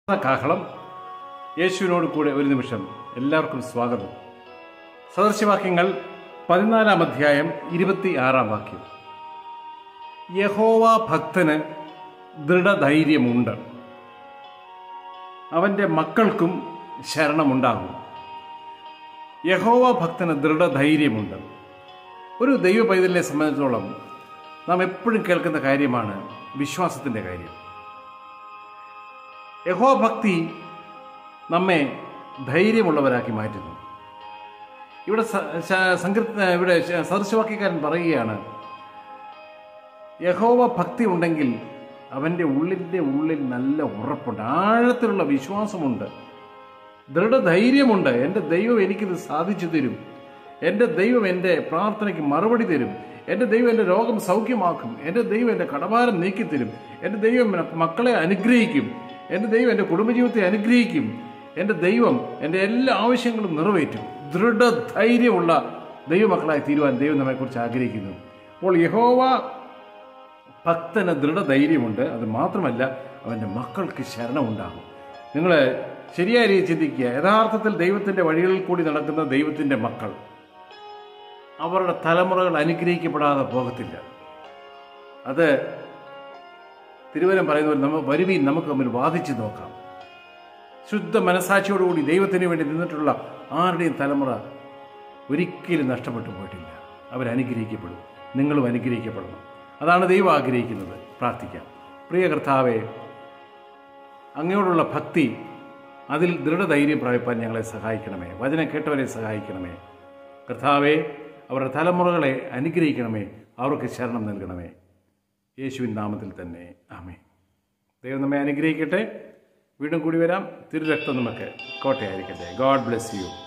കാഹളം യേശുവിനോട് കൂടെ ഒരു നിമിഷം എല്ലാവർക്കും സ്വാഗതം സദൃശ്യവാക്യങ്ങൾ പതിനാലാം അധ്യായം ഇരുപത്തി ആറാം വാക്യം യഹോവ ഭക്തന് ദൃഢധൈര്യമുണ്ട് അവൻ്റെ മക്കൾക്കും ശരണമുണ്ടാകും യഹോവ ഭക്തന് ദൃഢധൈര്യമുണ്ട് ഒരു ദൈവ പൈതലിനെ സംബന്ധിച്ചിടത്തോളം നാം എപ്പോഴും കേൾക്കുന്ന കാര്യമാണ് വിശ്വാസത്തിൻ്റെ കാര്യം യഹോഭക്തി നമ്മെ ധൈര്യമുള്ളവരാക്കി മാറ്റുന്നു ഇവിടെ സ- ശ- സങ്കീർത്ത ഇവിടെ ശ- സദൃശവാക്യക്കാരൻ പറയുകയാണ് യഹോവ ഭക്തി ഉണ്ടെങ്കിൽ അവൻ്റെ ഉള്ളിൻ്റെ ഉള്ളിൽ നല്ല ഉറപ്പുണ്ട് ആഴത്തിലുള്ള വിശ്വാസമുണ്ട് ദൃഢധൈര്യമുണ്ട് എൻ്റെ ദൈവം എനിക്കിത് സാധിച്ചു തരും എൻ്റെ ദൈവം എൻ്റെ പ്രാർത്ഥനയ്ക്ക് മറുപടി തരും എൻ്റെ ദൈവം എൻ്റെ രോഗം സൗഖ്യമാക്കും എൻ്റെ ദൈവം എൻ്റെ കടഭാരം നീക്കിത്തരും എൻ്റെ ദൈവം എന്നെ മക്കളെ അനുഗ്രഹിക്കും എൻ്റെ ദൈവം എൻ്റെ കുടുംബജീവിതത്തെ അനുഗ്രഹിക്കും എൻ്റെ ദൈവം എൻ്റെ എല്ലാ ആവശ്യങ്ങളും നിറവേറ്റും ദൃഢധൈര്യമുള്ള ദൈവമക്കളായി തീരുവാൻ ദൈവം നമ്മെക്കുറിച്ച് ആഗ്രഹിക്കുന്നു അപ്പോൾ യഹോവ ഭക്തന് ദൃഢധൈര്യമുണ്ട് അത് മാത്രമല്ല അവൻ്റെ മക്കൾക്ക് ശരണമുണ്ടാകും നിങ്ങൾ ശരിയായ രീതിയിൽ ചിന്തിക്കുക യഥാർത്ഥത്തിൽ ദൈവത്തിൻ്റെ വഴികളിൽ കൂടി നടക്കുന്ന ദൈവത്തിൻ്റെ മക്കൾ അവരുടെ തലമുറകൾ അനുഗ്രഹിക്കപ്പെടാതെ പോകത്തില്ല അത് തിരുവനം പറയുന്നവർ നമ്മൾ വരുവീൻ നമുക്ക് തമ്മിൽ വാദിച്ചു നോക്കാം ശുദ്ധ മനസാക്ഷിയോടുകൂടി ദൈവത്തിന് വേണ്ടി നിന്നിട്ടുള്ള ആരുടെയും തലമുറ ഒരിക്കലും നഷ്ടപ്പെട്ടു പോയിട്ടില്ല അവരനുഗ്രഹിക്കപ്പെടും നിങ്ങളും അനുഗ്രഹിക്കപ്പെടണം അതാണ് ദൈവം ആഗ്രഹിക്കുന്നത് പ്രാർത്ഥിക്കാം പ്രിയ കർത്താവെ അങ്ങയോടുള്ള ഭക്തി അതിൽ ദൃഢധൈര്യം പ്രാപിപ്പാൻ ഞങ്ങളെ സഹായിക്കണമേ വചനം കേട്ടവരെ സഹായിക്കണമേ കർത്താവെ അവരുടെ തലമുറകളെ അനുഗ്രഹിക്കണമേ അവർക്ക് ശരണം നൽകണമേ യേശുവിൻ നാമത്തിൽ തന്നെ ആമേ ദൈവം നമ്മെ അനുഗ്രഹിക്കട്ടെ വീണ്ടും കൂടി വരാം തിരുരക്തം നമുക്ക് കോട്ടയായിരിക്കട്ടെ ഗോഡ് ബ്ലെസ് യു